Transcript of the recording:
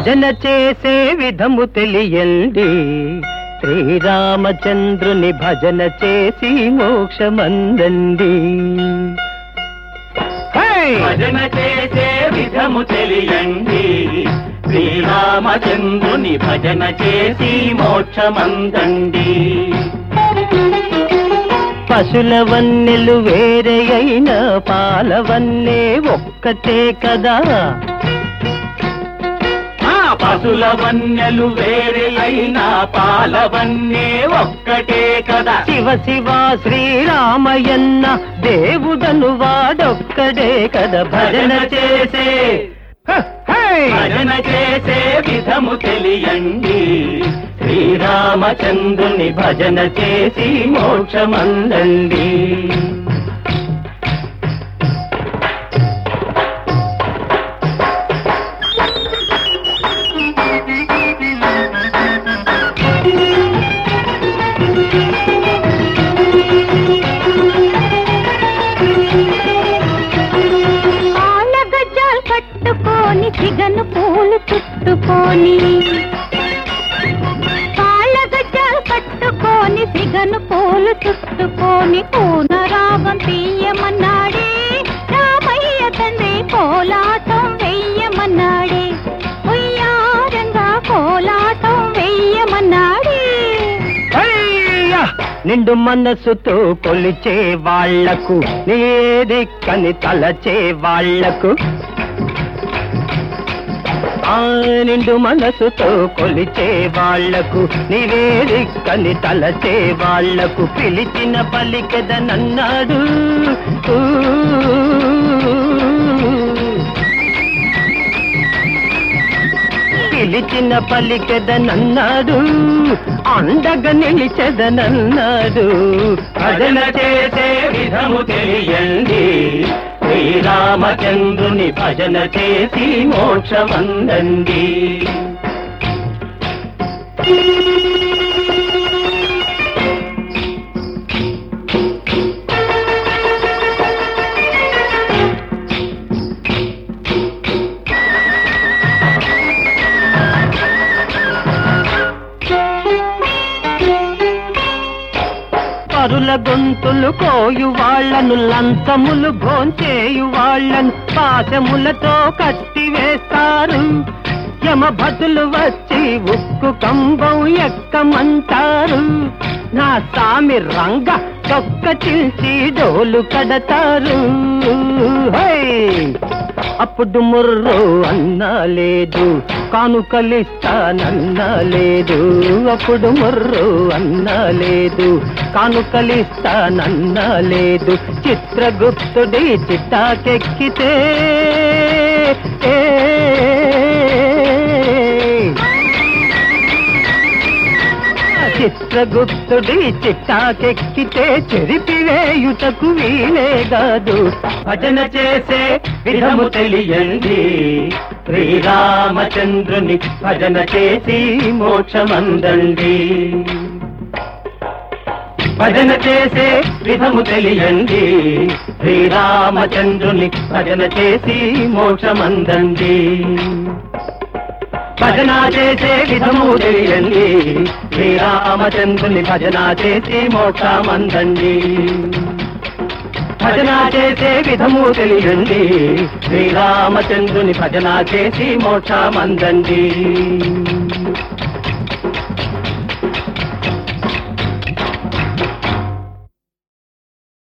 భజన చేసే విధము తెలియండి శ్రీరామచంద్రుని భజన చేసి మోక్షమందండి హై! భజన చేసే విధము తెలియండి శ్రీరామచంద్రుని భజన చేసి మోక్షమందండి పశుల వన్నెలు వేరే అయినా పాలవన్నే ఒక్కటే కదా ఆ పశుల వన్యలు వేరే అయినా పాలవన్నే ఒక్కటే కదా శివ శివ శ్రీరామయ్యన్న దేవుడను వాడొక్కడే కదా భజన చేసే హ, హై! భజన చేసే విధము తెలియండి శ్రీరామచంద్రుని భజన చేసి మోక్షమందండి ఆల గజ్జాలు కట్టుకొని సిగను పూలు చుట్టుకొని కాళ్ళ గజ్జాలు కట్టుకొని సిగను పూలు చుట్టుకొని పూన రాగం తీయమన్నాడే రామయ్య తండ్రి కోలాటం వెయ్యమన్నాడే ఉయ్యారంగా కోలాటం వెయ్యమన్నాడే అయ్యా! నిండు మనసుతో కొలిచే వాళ్లకు నీదిక్కని తలచే వాళ్లకు ఆ నిండు మనసుతో కొలిచే వాళ్లకు నివేదిక్కని తలచే వాళ్లకు పిలిచిన పలికెదనన్నాడు ఊ. పిలిచిన పలికెదనన్నాడు అండగా నిలిచెదనన్నాడు భజన చేసే విధము తెలియండి శ్రీరామచంద్రుని భజన చేసి మోక్షమందండి పరుల గొంతులు కోయు వాళ్లను లంచములు భోంచేయు వాళ్లను పాశములతో కట్టి వేస్తారు యమభటులు వచ్చి ఉక్కు కంబం ఎక్కమంటారు నా సామి రంగ తొక్క చిల్చి డోలు కడతారు హై! అప్పుడు ముర్రు అన్నా లేదు కానుకలిస్తానన్నా లేదు అప్పుడు ముర్రు అన్నా లేదు కానుకలిస్తానన్నా లేదు చిత్రగుప్తుడి చిట్టాకెక్కితే ఏ చిత్రగుప్తుడి చిట్టాకెక్కితే చెరిపివేయుటకు వీలే కాదు భజన చేసే విధము తెలియండి శ్రీరామచంద్రుని భజన చేసి మోక్షమందండి భజన చేసే విధము తెలియండి శ్రీరామచంద్రుని భజన చేసి మోక్షమందండి భజన చేసే విధము తెలియండి శ్రీరామచంద్రుని భజన చేసి మోక్షమందండి భజన చేసే విధము తెలియండి శ్రీరామచంద్రుని భజన చేసి మోక్షమందండి